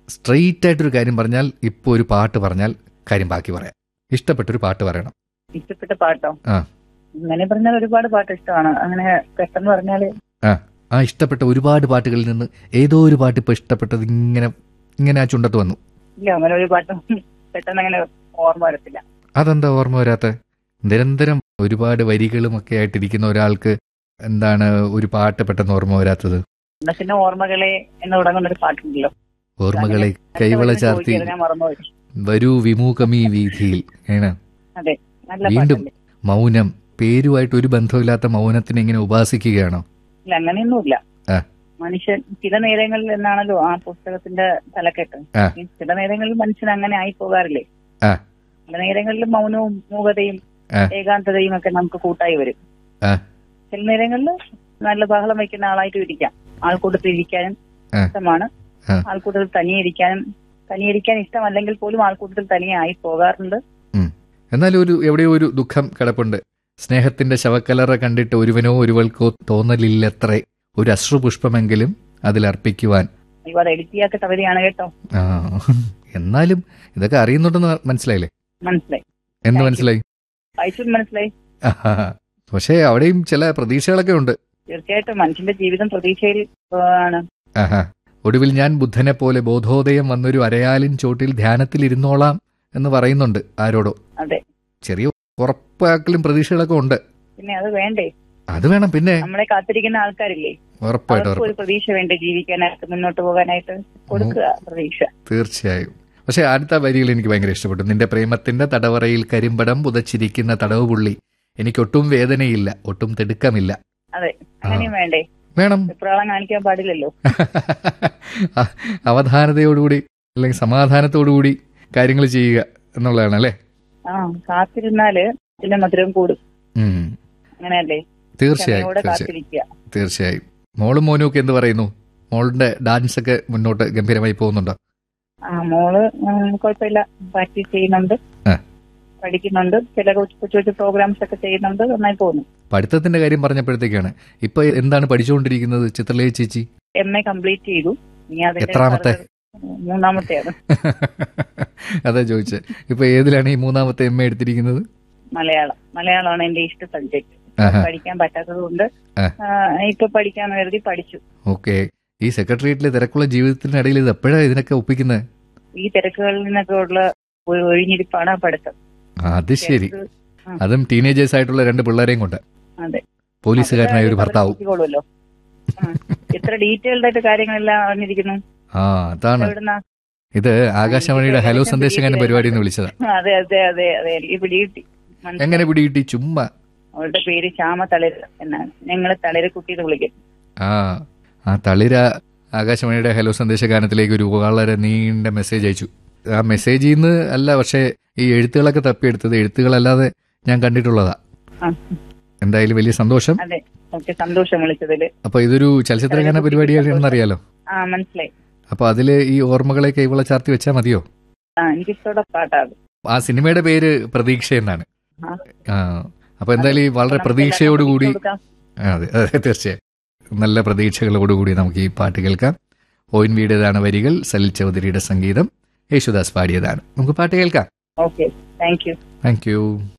Straight ആയിട്ടൊരു കാര്യം പറഞ്ഞാൽ ഇപ്പോൾ ഒരു പാട്ട് പറഞ്ഞാൽ കാര്യം ബാക്കി പറയാം ഇഷ്ടപ്പെട്ടൊരു പാട്ട് പറയണം ഇഷ്ടപ്പെട്ട പാട്ടോ ആ. അങ്ങനെ പറഞ്ഞാൽ ഒരുപാട് പാട്ട് ഇഷ്ടമാണ് അങ്ങനെ പെട്ടെന്ന് പറഞ്ഞാല് ആ ഇഷ്ടപ്പെട്ട ഒരുപാട് പാട്ടുകളിൽ നിന്ന് ഏതോ ഒരു പാട്ട് ഇപ്പോൾ ഇഷ്ടപ്പെട്ടത് ഇങ്ങനെ ഇങ്ങനെ ആ ചുണ്ടത്ത് വന്നു ഇല്ല അങ്ങനെ ഒരു പാട്ടും പെട്ടെന്ന് അങ്ങനെ ഓർമ്മ വരത്തില്ല അതെന്താ ഓർമ്മ വരാത്ത നിരന്തരം ഒരുപാട് വരികളും ഒക്കെ ആയിട്ടിരിക്കുന്ന ഒരാൾക്ക് എന്താണ് ഒരു പാട്ട് പെട്ടെന്ന് ഓർമ്മ വരാത്തത് എന്നാ പിന്നെ ഓർമ്മകളെ എന്ന് തുടങ്ങുന്ന ഒരു പാട്ടുണ്ടല്ലോ ഓർമ്മകളെ കൈവള ചാർത്തി ചോദിക്കരുത്, ഞാൻ മറന്നുപോയി വരൂ വിമുഖമീ വീതിയിൽ ഏണ് അതെ നല്ല വീണ്ടും. പാട്ടല്ലേ മൗനം പേരുമായിട്ട് ഒരു ബന്ധമില്ലാത്ത മൗനത്തിനെ ഇങ്ങനെ ഉപാസിക്കുകയാണോ ഇല്ല അങ്ങനെയൊന്നുമില്ല ആ. മനുഷ്യൻ ചില നേരങ്ങളിൽ എന്നാണല്ലോ ആ പുസ്തകത്തിന്റെ തലക്കെട്ട് ആ. ഈ ചില നേരങ്ങളിൽ മനുഷ്യൻ അങ്ങനെ ആയി പോകാറില്ലേ ആ. ചില നേരങ്ങളിൽ മൗനവും മൂകതയും ആ. ഏകാന്തതയും ഒക്കെ നമുക്ക് കൂട്ടായി വരും ആ. ചില നേരങ്ങളിൽ നല്ല ബഹളം വയ്ക്കുന്ന ആളായിട്ട് ഇരിക്കാം ആൾക്കൂട്ടത്തിൽ ഇരിക്കാനും ആ. ഇഷ്ടമാണ് ആ. ആൾക്കൂട്ടത്തിൽ തനിയെ ഇരിക്കാനും തനിയെ ഇരിക്കാൻ ഇഷ്ടമല്ലെങ്കിൽ പോലും ആൾക്കൂട്ടത്തിൽ തനിയെ ആയി പോകാറുണ്ട് എന്നാലും ഒരു എവിടെയോ ഒരു ദുഃഖം കിടപ്പുണ്ട് സ്നേഹത്തിന്റെ ശവക്കലറ കണ്ടിട്ട് ഒരുവനോ ഒരുവൾക്കോ തോന്നലില്ലത്രേ ഒരു അശ്രുപുഷ്പമെങ്കിലും അതിലർപ്പിക്കുവാൻ ഒരുപാട് എഡിറ്റ് ചെയ്യാത്ത കവിതയാണ് കേട്ടോ ആ എന്നാലും ഇതൊക്കെ അറിയുന്നുണ്ടെന്ന് മനസ്സിലായില്ലേ മനസ്സിലായി എന്ന് Thank you. മനസ്സിലായി വായിച്ചു മനസ്സിലായി ആഹാ. പക്ഷേ അവിടെയും ചില പ്രതീക്ഷകളൊക്കെ ഉണ്ട് തീർച്ചയായിട്ടും മനുഷ്യന്റെ ജീവിതം പ്രതീക്ഷയിൽ ആ, ആണ് ആഹാ. ഒടുവിൽ ഞാൻ ബുദ്ധനെ പോലെ ബോധോദയം വന്നൊരു അരയാലിൻ ചോട്ടിൽ ധ്യാനത്തിൽ ഇരുന്നോളാം എന്ന് പറയുന്നുണ്ട് ആരോടോ അതെ ചെറിയ ഉറപ്പാക്കലും പ്രതീക്ഷകളൊക്കെ ഉണ്ട് പിന്നെ അത് വേണ്ടേ അത് വേണം പിന്നെ നമ്മളെ കാത്തിരിക്കുന്ന ആൾക്കാരില്ലേ ഉറപ്പായിട്ട് അവർക്ക് ഒരു ഉറപ്പ് പ്രതീക്ഷ വേണ്ടേ ജീവിക്കാനായിട്ട് മുന്നോട്ട് പോകാനായിട്ട് കൊടുക്കുക പ്രതീക്ഷ തീർച്ചയായും പക്ഷെ അടുത്ത വരികൾ എനിക്ക് ഭയങ്കര ഇഷ്ടപ്പെട്ടു നിന്റെ പ്രേമത്തിന്റെ തടവറയിൽ കരിമ്പടം പുതച്ചിരിക്കുന്ന തടവ് പുള്ളി എനിക്കൊട്ടും വേദനയില്ല ഒട്ടും തിടുക്കമില്ല അതെ അങ്ങനെയും വേണ്ടേ വേണം വിപ്രാളം കാണിക്കാൻ പാടില്ലല്ലോ അവധാനതയോടുകൂടി അല്ലെങ്കിൽ സമാധാനത്തോടുകൂടി കാര്യങ്ങൾ ചെയ്യുക എന്നുള്ളതാണ് അല്ലേ ആ കാത്തിരുന്നാല് ഇതിന്റെ മധുരം കൂടും ഉം. അങ്ങനെയല്ലേ തീർച്ചയായും ക്ഷമയോടെ തീർച്ചയായും കാത്തിരിക്കുക തീർച്ചയായും മോളും മോനും ഒക്കെ എന്ത് പറയുന്നു മോളുടെ ഡാൻസ് ഒക്കെ മുന്നോട്ട് ഗംഭീരമായി പോകുന്നുണ്ടോ ആ മോള് ഉം, കുഴപ്പമില്ല പ്രാക്ടീസ് ചെയ്യുന്നുണ്ട് ആ. പഠിക്കുന്നുണ്ട് ചില കൊച്ചു കൊച്ചു കൊച്ചു പ്രോഗ്രാംസ് ഒക്കെ ചെയ്യുന്നുണ്ട് നന്നായി പോകുന്നു പഠിത്തത്തിന്റെ കാര്യം പറഞ്ഞപ്പോഴത്തേക്കാണ് ഇപ്പൊ എന്താണ് പഠിച്ചുകൊണ്ടിരിക്കുന്നത് ചിത്രലേഖ ചേച്ചി എം എ കംപ്ലീറ്റ് ചെയ്തു ഇനി അതിന്റെ എത്രാമത്തെ? further, മൂന്നാമത്തെയാണ് അതാ ചോദിച്ചത് ഇപ്പൊ ഏതിലാണ് ഈ മൂന്നാമത്തെ എം എ എടുത്തിരിക്കുന്നത് മലയാളം മലയാളമാണ് എന്റെ ഇഷ്ട സബ്ജക്ട് ആഹാ. പഠിക്കാൻ പറ്റാത്തത് കൊണ്ട് ആ. ഇപ്പൊ പഠിക്കാൻ കരുതി പഠിച്ചു ഓക്കെ ഈ സെക്രട്ടേറിയറ്റിലെ തിരക്കുള്ള ജീവിതത്തിനിടയിൽ ഇത് എപ്പോഴാണ് ഇതിനൊക്കെ ഒപ്പിക്കുന്നത് ഈ തിരക്കുകളിൽ നിന്നൊക്കെ ഉള്ള ഒരു ഒഴിഞ്ഞിരിപ്പാണ് ആ പഠിത്തം അത് ശരി തിരക്ക്, അതും ടീനേജേഴ്സ് ആയിട്ടുള്ള രണ്ട് പിള്ളേരെയും കൊണ്ട് അതെ പോലീസുകാരനായ ഒരു ഭർത്താവും പഠിപ്പിച്ചുകൊള്ളുമല്ലോ. ആ. എത്ര ഡീറ്റെയിൽഡ് ആയിട്ട് കാര്യങ്ങളെല്ലാം അറിഞ്ഞിരിക്കുന്നു ആ അതാണ് എവിടുന്നാ ഇത് ആകാശവാണിയുടെ ഹലോ സന്ദേശകാരൻ പരിപാടി എന്ന് വിളിച്ചതാ അതെ അതെ അതെ അതെ എനിക്ക് പിടികിട്ടി മനസ്സിലായി. എങ്ങനെ പിടികിട്ടി ചുമ്മാ അവളുടെ പേര് ശ്യാമ തളിര് എന്നാണ് ഞങ്ങള് തളിര് കുട്ടി എന്ന് വിളിക്കും ആ ആ തളിര ആകാശവാണിയുടെ ഹലോ സന്ദേശഗാനത്തിലേക്ക് ഒരു വളരെ നീണ്ട മെസ്സേജ് അയച്ചു ആ മെസ്സേജിൽ നിന്ന് അല്ല പക്ഷേ ഈ എഴുത്തുകളൊക്കെ തപ്പിയെടുത്തത് എഴുത്തുകളല്ലാതെ ഞാൻ കണ്ടിട്ടുള്ളതാ ആ. എന്തായാലും വലിയ സന്തോഷം അതെ ഓക്കെ സന്തോഷം വിളിച്ചതില് അപ്പൊ ഇതൊരു ചലച്ചിത്രഗാന പരിപാടിയാണെന്നറിയാലോ ആ മനസ്സിലായി അപ്പൊ അതില് ഈ ഓർമ്മകളെ കൈവള ചാർത്തി വെച്ചാൽ മതിയോ ആ എനിക്കിഷ്ടമുള്ള പാട്ടാണ് ആ സിനിമയുടെ പേര് പ്രതീക്ഷ എന്നാണ് ആ. ആ അപ്പൊ എന്തായാലും ഈ വളരെ നമുക്ക് പ്രതീക്ഷയോടുകൂടി കൊടുക്കാം. ആ, അതെ അതെ തീർച്ചയായും നല്ല പ്രതീക്ഷകളോടുകൂടി നമുക്ക് ഈ പാട്ട് കേൾക്കാം ഒ എൻ വിയുടേതാണ് വരികൾ സലിൽ ചൗധരിയുടെ സംഗീതം യേശുദാസ് പാടിയതാണ് നമുക്ക് പാട്ട് കേൾക്കാം okay thank you thank U